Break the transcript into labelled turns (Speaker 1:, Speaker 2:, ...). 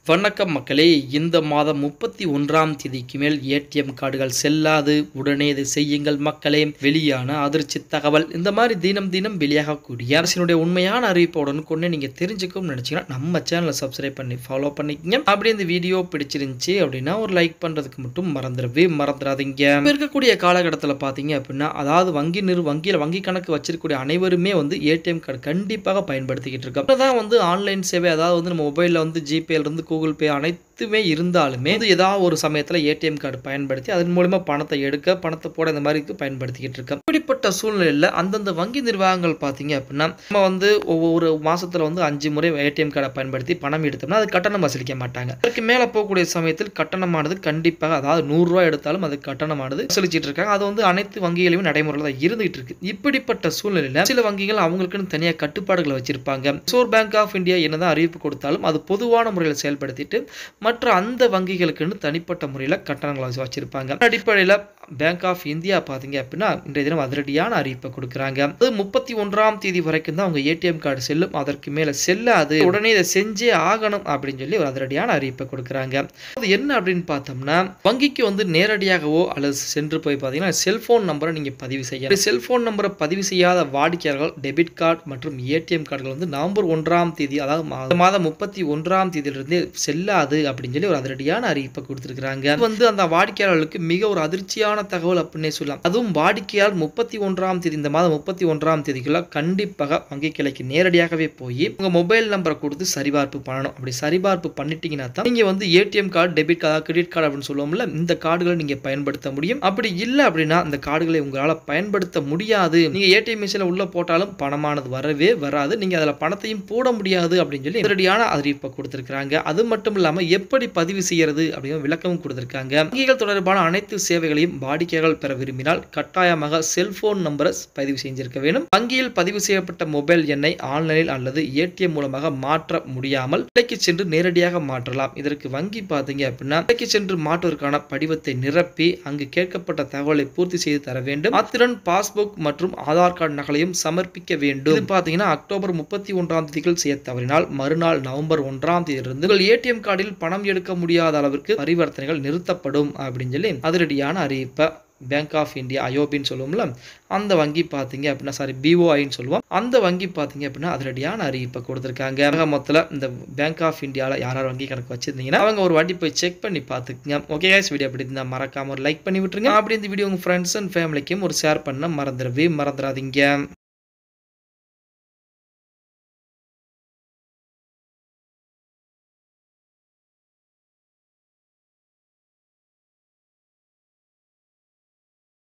Speaker 1: வணக்கம் மக்களே இந்த மாதம் முப்பத்தி ஒன்றாம் தேதிக்கு மேல் ஏடிஎம் கார்டுகள் செல்லாது உடனே இதை செய்யுங்கள் மக்களே வெளியான அதிர்ச்சி தகவல் இந்த மாதிரி தினம் தினம் வெளியாகக்கூடிய அரசினுடைய உண்மையான அறிவிப்போடன் கொண்டு நீங்கள் தெரிஞ்சுக்கணும்னு நினச்சிங்கன்னா நம்ம சேனலை சப்ஸ்கிரைப் பண்ணி ஃபாலோ பண்ணிக்கங்க அப்படி இந்த வீடியோ பிடிச்சிருந்துச்சி அப்படின்னா ஒரு லைக் பண்ணுறதுக்கு மட்டும் மறந்துடவே மறந்துடாதீங்க இப்ப இருக்கக்கூடிய காலகட்டத்தில் பார்த்தீங்க அப்படின்னா அதாவது வங்கி நிறு வங்கியில் வங்கி கணக்கு வச்சிருக்கக்கூடிய அனைவருமே வந்து ஏடிஎம் கார்டு கண்டிப்பாக பயன்படுத்திக்கிட்டு இருக்கோம் தான் வந்து ஆன்லைன் சேவை அதாவது வந்து நம்ம மொபைலில் வந்து ஜிபேல இருந்து கூகுள் பே அனைத்துமே இருந்தாலுமே இது ஏதாவது ஒரு சமயத்தில் ஏடிஎம் கார்டு பயன்படுத்தி அதன் மூலமா பணத்தை எடுக்க பணத்தை போட இந்த மாதிரி பயன்படுத்திக்கிட்டு இருக்கோம் இப்படிப்பட்ட சூழ்நிலையில் அந்தந்த வங்கி நிர்வாகங்கள் பார்த்தீங்க அப்படின்னா நம்ம வந்து ஒவ்வொரு மாசத்துல வந்து அஞ்சு முறை ஏடிஎம் கார்டை பயன்படுத்தி பணம் எடுத்தோம்னா அது கட்டணம் வசூலிக்க மாட்டாங்க அதற்கு மேலே போகக்கூடிய சமயத்தில் கட்டணமானது கண்டிப்பாக அதாவது நூறுரூவா எடுத்தாலும் அது கட்டணமானது வசூலிச்சிட்டு இருக்காங்க அது வந்து அனைத்து வங்கிகளையும் நடைமுறையில் தான் இருந்துகிட்டு இருக்கு இப்படிப்பட்ட சூழ்நிலையில் சில வங்கிகள் அவங்களுக்குன்னு தனியாக கட்டுப்பாடுகளை வச்சிருப்பாங்க ரிசர்வ் பேங்க் ஆஃப் இந்தியா என்னதான் அறிவிப்பு கொடுத்தாலும் அது பொதுவான முறையில் செயல்படுத்திட்டு மற்ற அந்த வங்கிகளுக்குன்னு தனிப்பட்ட முறையில் கட்டணங்களை வச்சு வச்சிருப்பாங்க அடிப்படையில் பேங்க் ஆஃப் இந்தியா பார்த்தீங்க அப்படின்னா இன்றைய தினம் அதிரடியான அறிவிப்பை கொடுக்குறாங்க அது முப்பத்தி ஒன்றாம் தேதி வரைக்கும் தான் அவங்க ஏடிஎம் கார்டு செல்லும் அதற்கு மேலே செல்லாது உடனே இதை செஞ்சே ஆகணும் அப்படின்னு சொல்லி ஒரு அதிரடியான அறிவிப்பை கொடுக்குறாங்க அது என்ன அப்படின்னு பார்த்தோம்னா வங்கிக்கு வந்து நேரடியாகவோ அல்லது சென்று போய் பார்த்தீங்கன்னா செல்போன் நம்பரை நீங்கள் பதிவு செய்யலாம் செல்போன் நம்பரை பதிவு செய்யாத வாடிக்கையாளர்கள் டெபிட் கார்டு மற்றும் ஏடிஎம் கார்டுகள் வந்து நவம்பர் ஒன்றாம் தேதி அதாவது மா- மாதம் முப்பத்தி ஒன்றாம் தேதியிலிருந்து செல்லாது அப்படின்னு சொல்லி ஒரு அதிரடியான அறிவிப்பை கொடுத்துருக்காங்க இது வந்து அந்த வாடிக்கையாளர்களுக்கு மிக ஒரு அதிர்ச்சியான தகவல் அப்படின்னே சொல்லலாம் அதுவும் வாடிக்கையாளர் முப்பத்தி ஒன்றாம் தேதி இந்த மாதம் முப்பத்தி ஒன்றாம் தேதிக்குள்ள கண்டிப்பாக வங்கி கிளைக்கு நேரடியாகவே போய் உங்க மொபைல் நம்பரை கொடுத்து சரிபார்ப்பு பண்ணணும் அப்படி சரிபார்ப்பு பண்ணிட்டீங்கன்னா தான் நீங்க வந்து ATM card debit card credit card அப்படின்னு சொல்லுவோம்ல இந்த கார்டுகளை நீங்க பயன்படுத்த முடியும் அப்படி இல்லை அப்படின்னா அந்த கார்டுகளை உங்களால பயன்படுத்த முடியாது நீங்க ஏடிஎம் மிஷினில் உள்ள போட்டாலும் பணமானது வரவே வராது நீங்க அதுல பணத்தையும் போட முடியாது அப்படின்னு சொல்லி நேரடியான அறிவிப்பை கொடுத்திருக்காங்க அது மட்டும் இல்லாம எப்படி பதிவு செய்யறது அப்படின்னு விளக்கமும் கொடுத்திருக்காங்க வங்கிகள் தொடர்பான அனைத்து சேவைகளையும் வாடிக்கையாளர்கள் பெற விரும்பினால் கட்டாயமாக செல்போன் நம்பரை பதிவு செஞ்சிருக்க வேண்டும் வங்கியில் பதிவு செய்யப்பட்ட மொபைல் எண்ணை ஆன்லைனில் அல்லது ஏடிஎம் மூலமாக மாற்ற முடியாமல் கிளைக்கு சென்று நேரடியாக மாற்றலாம் இதற்கு வங்கி பார்த்தீங்க அப்படின்னா கிளைக்கு சென்று மாற்றுவதற்கான படிவத்தை நிரப்பி அங்கு கேட்கப்பட்ட தகவலை பூர்த்தி செய்து தர வேண்டும் அத்துடன் பாஸ்புக் மற்றும் ஆதார் கார்டு நகலையும் சமர்ப்பிக்க வேண்டும் இது பார்த்தீங்கன்னா அக்டோபர் முப்பத்தி ஒன்றாம் தேதிகள் செய்ய தவறினால் மறுநாள் நவம்பர் ஒன்றாம் தேதியிலிருந்து உங்கள் ஏடிஎம் கார்டில் பணம் எடுக்க முடியாத அளவிற்கு பரிவர்த்தனைகள் நிறுத்தப்படும் அப்படின்னு சொல்லி அதிரடியான அறிவிப்பை பேங்க் ஆஃப் இந்தியா ஐஓபின்னு சொல்லுவோம்ல அந்த வங்கி பார்த்தீங்க அப்படின்னா சாரி பிஓஐன்னு சொல்லுவோம் அந்த வங்கி பார்த்தீங்க அப்படின்னா அதிரடியான அறிவிப்பை கொடுத்துருக்காங்க ஆக மொத்தத்தில் இந்த பேங்க் ஆஃப் இந்தியாவில் யார் யார் வங்கி கணக்கு வச்சிருந்தீங்கன்னா அவங்க ஒரு வாட்டி போய் செக் பண்ணி பார்த்துக்குங்க ஓகே guys வீடியோ அப்படி இருந்தால் மறக்காம ஒரு லைக் பண்ணி விட்டுருங்க அப்படி இந்த வீடியோ உங்கள் ஃப்ரெண்ட்ஸ் அண்ட் ஃபேமிலிக்கும் ஒரு ஷேர் பண்ண மறந்துடவே மறந்துடாதீங்க